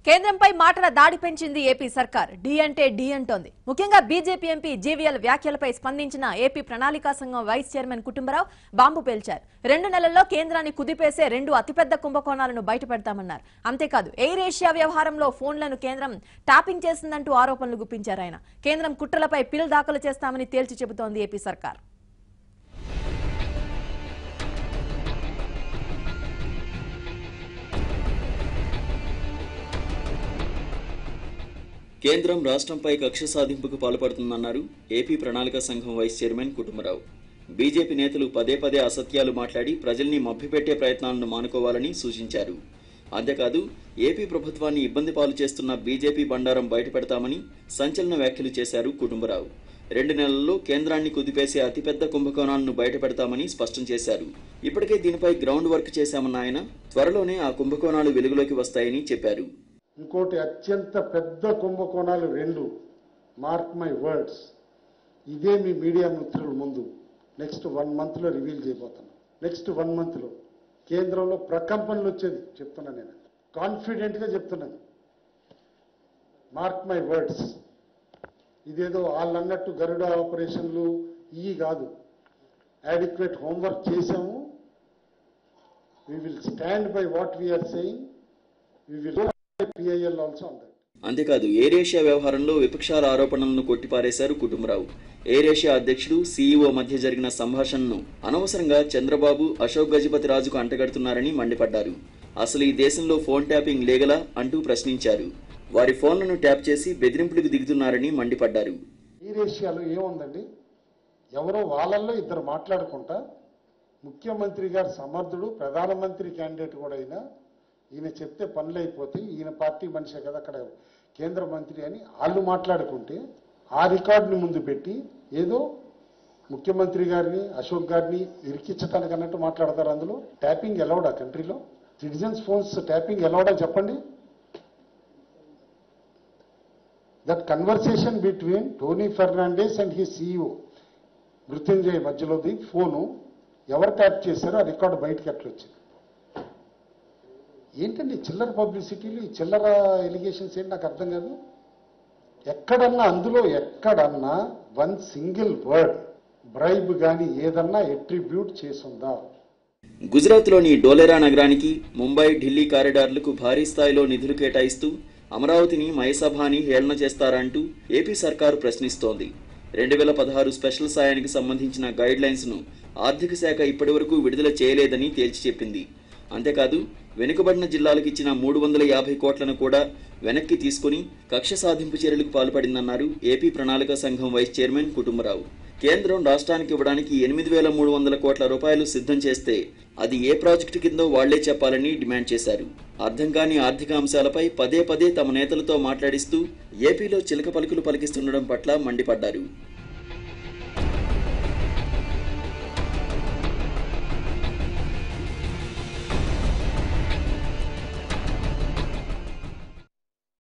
కేంద్రంపై మాటల దాడి పెంచింది ఏపీ సర్కార్ డి అంటే డి అంటోంది ముఖ్యంగా బీజేపీ ఎంపీ జీవీఎల్ వ్యాఖ్యలపై స్పందించిన ఏపీ ప్రణాళికా సంఘం వైస్ చైర్మన్ కుటుంబరావు బాంబు పేల్చారు రెండు నెలల్లో కేంద్రాన్ని కుదిపేసే రెండు అతిపెద్ద కుంభకోణాలను బయటపెడతామన్నారు అంతేకాదు ఎయిర్ ఏషియా వ్యవహారంలో ఫోన్లను కేంద్రం ట్యాపింగ్ చేసిందంటూ ఆరోపణలు గుప్పించారు ఆయన కేంద్రం కుట్రలపై పిల్ దాఖలు చేస్తామని తేల్చి చెబుతోంది ఏపీ సర్కార్ కేంద్రం రాష్ట్రంపై కక్ష సాధింపుకు పాల్పడుతుందన్నారు ఏపీ ప్రణాళిక సంఘం వైస్ చైర్మన్ కుటుంబరావు బీజేపీ నేతలు పదే పదే అసత్యాలు మాట్లాడి ప్రజల్ని మభ్యపెట్టే ప్రయత్నాలను మానుకోవాలని సూచించారు అంతేకాదు ఏపీ ప్రభుత్వాన్ని ఇబ్బంది పాలు చేస్తున్న బీజేపీ బండారం బయటపెడతామని సంచలన వ్యాఖ్యలు చేశారు కుటుంబరావు రెండు నెలల్లో కేంద్రాన్ని కుదిపేసే అతిపెద్ద కుంభకోణాలను బయటపెడతామని స్పష్టం చేశారు ఇప్పటికే దీనిపై గ్రౌండ్ వర్క్ చేశామన్న ఆయన త్వరలోనే ఆ కుంభకోణాలు వెలుగులోకి వస్తాయని చెప్పారు ఇంకోటి అత్యంత పెద్ద కుంభకోణాలు రెండు మార్క్ మై వర్డ్స్ ఇదే మీ మీడియా మిత్రుల ముందు నెక్స్ట్ వన్ మంత్లో రివీల్ చేయబోతున్నాను నెక్స్ట్ వన్ మంత్లో కేంద్రంలో ప్రకంపనలు వచ్చేది చెప్తున్నాను నేను కాన్ఫిడెంట్గా చెప్తున్నాను మార్క్ మై వర్డ్స్ ఇదేదో వాళ్ళు అన్నట్టు గరుడ ఆపరేషన్లు ఇవి కాదు అడిక్వేట్ హోంవర్క్ చేశాము we will stand by what we're saying we will PIL also on that అంతేకాదు ఎయిర్ ఏషియా వ్యవహారంలో విపక్షాల ఆరోపణలను కొట్టిపారేశారు కుటుంబరావు ఎయిర్ ఏషియా అధ్యక్షుడు సీఈఓ మధ్య జరిగిన సంభాషణను అనవసరంగా చంద్రబాబు అశోక్ గజపతి రాజుకు అంటగడుతున్నారని మండిపడ్డారు అసలు ఈ దేశంలో ఫోన్ ట్యాపింగ్ లేగలా అంటూ ప్రశ్నించారు వారి ఫోన్లను ట్యాప్ చేసి బెదిరింపులకు దిగుతున్నారని మండిపడ్డారు ఈ రేషియాలో ఏముందండి ఎవరో వాళ్ళల్లో ఇద్దరు మాట్లాడుకుంటా ముఖ్యమంత్రి గారు సమర్థుడు ప్రధానమంత్రి క్యాండిడేట్ కూడా అయినా ఈయన చెప్తే పనులు అయిపోతాయి ఈయన పార్టీ మనిషే కదా అక్కడ కేంద్ర మంత్రి అని వాళ్ళు మాట్లాడుకుంటే ఆ రికార్డుని ముందు పెట్టి ఏదో ముఖ్యమంత్రి గారిని అశోక్ గారిని ఇరికించడానికి అన్నట్టు మాట్లాడతారు అందులో ట్యాపింగ్ ఎలౌడా కంట్రీలో సిటిజన్స్ ఫోన్స్ ట్యాపింగ్ ఎలౌడా చెప్పండి that conversation between Tony Fernandes and he CEO Mrityunjay మధ్యలోది ఫోను ఎవరు ట్యాప్ చేశారో ఆ రికార్డు బయటకు ఎట్లా వచ్చింది ఏంటండి చిల్లర పబ్లిసిటీలు ఈ చిల్లర ఎలిగేషన్స్ ఏంటి నాకు అర్థం కాదు ఎక్కడన్నా అందులో ఎక్కడన్నా వన్ సింగిల్ వర్డ్ బ్రైబ్ కానీ ఏదన్నా ఎట్రిబ్యూట్ చేసుందా గుజరాత్లోని డోలెరా నగరానికి ముంబై ఢిల్లీ కారిడార్లకు భారీ స్థాయిలో నిధులు కేటాయిస్తూ అమరావతిని మయసభాని హేళన చేస్తారంటూ ఏపీ సర్కారు ప్రశ్నిస్తోంది రెండు వేల పదహారు స్పెషల్ సాయానికి సంబంధించిన గైడ్ లైన్స్ ను ఆర్థిక శాఖ ఇప్పటివరకు విడుదల చేయలేదని తేల్చి చెప్పింది అంతేకాదు వెనుకబడిన జిల్లాలకు ఇచ్చిన మూడు వందల యాభై కోట్లను కూడా వెనక్కి తీసుకుని కక్ష సాధింపు చర్యలకు పాల్పడిందన్నారు ఏపీ ప్రణాళిక సంఘం వైస్ చైర్మన్ కుటుంబరావు కేంద్రం రాష్ట్రానికి ఇవ్వడానికి ఎనిమిది వేల మూడు వందల కోట్ల రూపాయలు సిద్ధం చేస్తే అది ఏ ప్రాజెక్టు కిందో వాళ్లే చెప్పాలని డిమాండ్ చేశారు అర్థం కాని ఆర్థిక అంశాలపై పదే పదే తమ నేతలతో మాట్లాడిస్తూ ఏపీలో చిలక పలుకులు పలికిస్తుండడం పట్ల మండిపడ్డారు